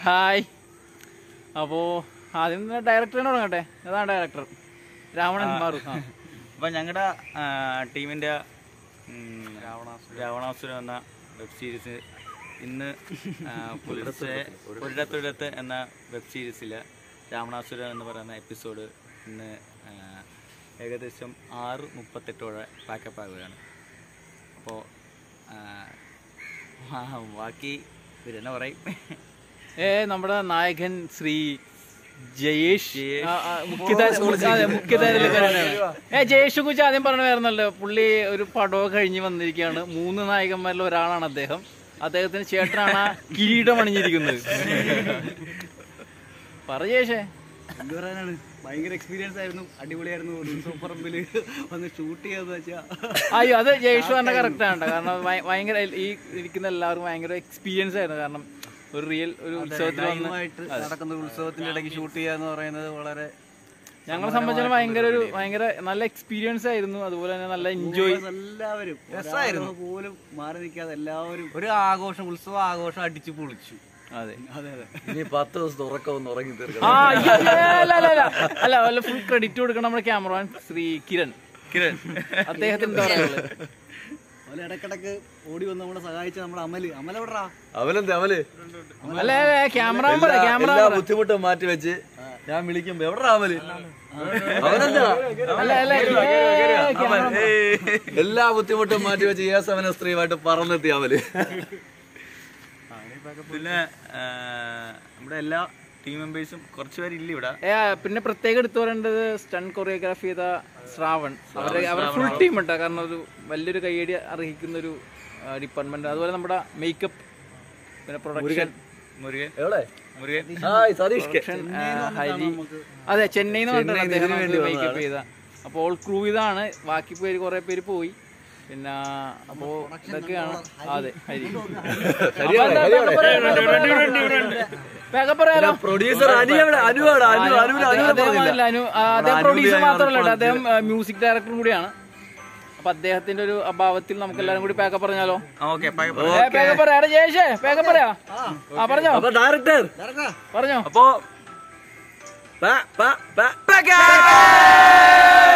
Hi അപ്പോ ആദ്യം ഡയറക്ടറിനെ തുടങ്ങട്ടെ അതാണ് ഡയറക്ടർ രാവണൻ മാറു ആ അപ്പം ഞങ്ങളുടെ ടീമിൻ്റെ രാവണാസുരം എന്ന വെബ് സീരീസ് ഇന്ന് ആ, പുലർച്ചെ ഒരിടത്തൊരിടത്ത് എന്ന വെബ് സീരീസിൽ രാവണാസുരം എന്ന് പറയുന്ന എപ്പിസോഡ് ഇന്ന് ആ, ഏകദേശം ആറ് മുപ്പത്തെട്ടോടെ പാക്കപ്പ് ആവുകയാണ് അപ്പോൾ ബാക്കി ഇവരെന്നെ പറയും ഏ നമ്മുടെ നായകൻ ശ്രീ ജയേഷ് ജയേഷ്. ആ, ആ, മുഖ്യധാര- അതെ, മുഖ്യധാരയിലെ ഏ ജയേഷിനെ കുറിച്ച് ആദ്യം പറഞ്ഞായിരുന്നല്ലോ പുള്ളി ഒരു പടവ് കഴിഞ്ഞ് വന്നിരിക്കുകയാണ് മൂന്ന് നായകന്മാരിൽ ഒരാളാണ് അദ്ദേഹം അദ്ദേഹത്തിന് ചേട്ടനാണ് ആ കിരീടം അണിഞ്ഞിരിക്കുന്നത് പറ ജയേഷേ എന്ത് പറയാനാണ് ഭയങ്കര എക്സ്പീരിയൻസ് ആയിരുന്നു അടിപൊളിയായിരുന്നു ഉത്സവപ്പറമ്പില് വന്ന് ഷൂട്ട് ചെയ്യാന്ന് വെച്ചാ അയ്യോ അത് ജയേഷ് പറഞ്ഞ കറക്റ്റ് ആണ് കാരണം ഭയ- ഭയങ്കര ഈ ഇരിക്കുന്ന എല്ലാവർക്കും ഭയങ്കര എക്സ്പീരിയൻസ് ആയിരുന്നു കാരണം ഒരു റിയൽ ഒരു ഉത്സവത്തിൽ വന്ന് ലൈവായിട്ട് നടക്കുന്ന ഉത്സവത്തിന്റെ ഇടയ്ക്ക് ഷൂട്ട് ചെയ്യാന്ന് പറയുന്നത് വളരെ ഞങ്ങളെ സംബന്ധിച്ചാൽ ഭയങ്കര ഒരു ഭയങ്കര നല്ല എക്സ്പീരിയൻസ് ആയിരുന്നു അതുപോലെ തന്നെ നല്ല എൻജോയ് എല്ലാവരും രസമായിരുന്നു പോലും മാറി നിൽക്കാതെ എല്ലാവരും ഒരു ആഘോഷം ഉത്സവ ആഘോഷം അടിച്ചു പൊളിച്ചു അതെ അതെ അതെ ഇനി പത്ത് ദിവസത്തെ ഉറക്കം ഒന്ന് ഉറങ്ങി തീർക്കണം ആ അയ്യോ, അയ്യോ, അല്ല അല്ല അല്ല അല്ല വല്ല ഫുൾ ക്രെഡിറ്റ് കൊടുക്കണം നമ്മുടെ ക്യാമറമാൻ ശ്രീ കിരൺ കിരൺ അദ്ദേഹത്തിന് എന്താ പറയാനുള്ളത് അതുപോലെ ഇടക്കിടക്ക് ഓടി വന്ന് നമ്മളെ സഹായിച്ച നമ്മുടെ അമല് അമല എവിടാ അവലെന്ത് അവല് അല്ല അല്ല ക്യാമറമാൻ പറ ക്യാമറ എല്ലാ ബുദ്ധിമുട്ടും മാറ്റി വെച്ച് ഞാൻ വിളിക്കുമ്പോ എവിടെ അവല് അവനെന്താ അല്ല അല്ല ഏ, ക്യാമറ എല്ലാ ബുദ്ധിമുട്ടും മാറ്റി വെച്ച് യേസ് അവനെ സ്ത്രീയുമായിട്ട് പറന്നെത്തി അവല് പിന്നെ ആ, നമ്മുടെ എല്ലാ ടീം മെമ്പേഴ്സും കുറച്ച് പേരില്ല ഇവിടെ ഏ, പിന്നെ പ്രത്യേകം എടുത്തു പറയേണ്ടത് സ്റ്റൺ കൊറിയോഗ്രാഫി ചെയ്ത ശ്രാവൺ അവരുടെ അവരുടെ ഫുൾ ടീം ഉണ്ട് കാരണം ഒരു വലിയൊരു കൈയടി അർഹിക്കുന്ന ഒരു ഡിപ്പാർട്ട്മെന്റ് അതുപോലെ നമ്മുടെ മേക്കപ്പ് പിന്നെ പ്രൊഡക്ഷൻ മുരുകൻ എവിടെ മുരുകൻ ഹായ് സതീഷ് കെ. ഹരി അതെ ചെന്നൈന്ന് പറഞ്ഞിട്ട് അദ്ദേഹം മേക്കപ്പ് ചെയ്ത അപ്പോൾ ഓൾ ക്രൂ ഇതാണ് ബാക്കി പേര് കുറെ പേര് പോയി പിന്നെ അപ്പോ ഇതൊക്കെയാണ് അതെ ഹരി വേഗം പറയാലോ പ്രൊഡ്യൂസർ അനു എവിടെ അനു എവിടെ അനു അനുവിന് അനു അദ്ദേഹം അല്ല, അനു ആ, അദ്ദേഹം പ്രൊഡ്യൂസർ മാത്രമല്ല കേട്ടോ, അദ്ദേഹം മ്യൂസിക് ഡയറക്ടറും കൂടിയാണ് അപ്പൊ അദ്ദേഹത്തിന്റെ ഒരു അഭാവത്തിൽ നമുക്ക് എല്ലാരും കൂടി പേക്ക പറഞ്ഞാലോ ഓക്കെ പേക്ക പറയാ എടാ ജയേഷേ പേക്ക പറയാ ആ പറഞ്ഞോ അപ്പൊ ഡയറക്ടർ പറഞ്ഞോ അപ്പോ പ- പ- പ-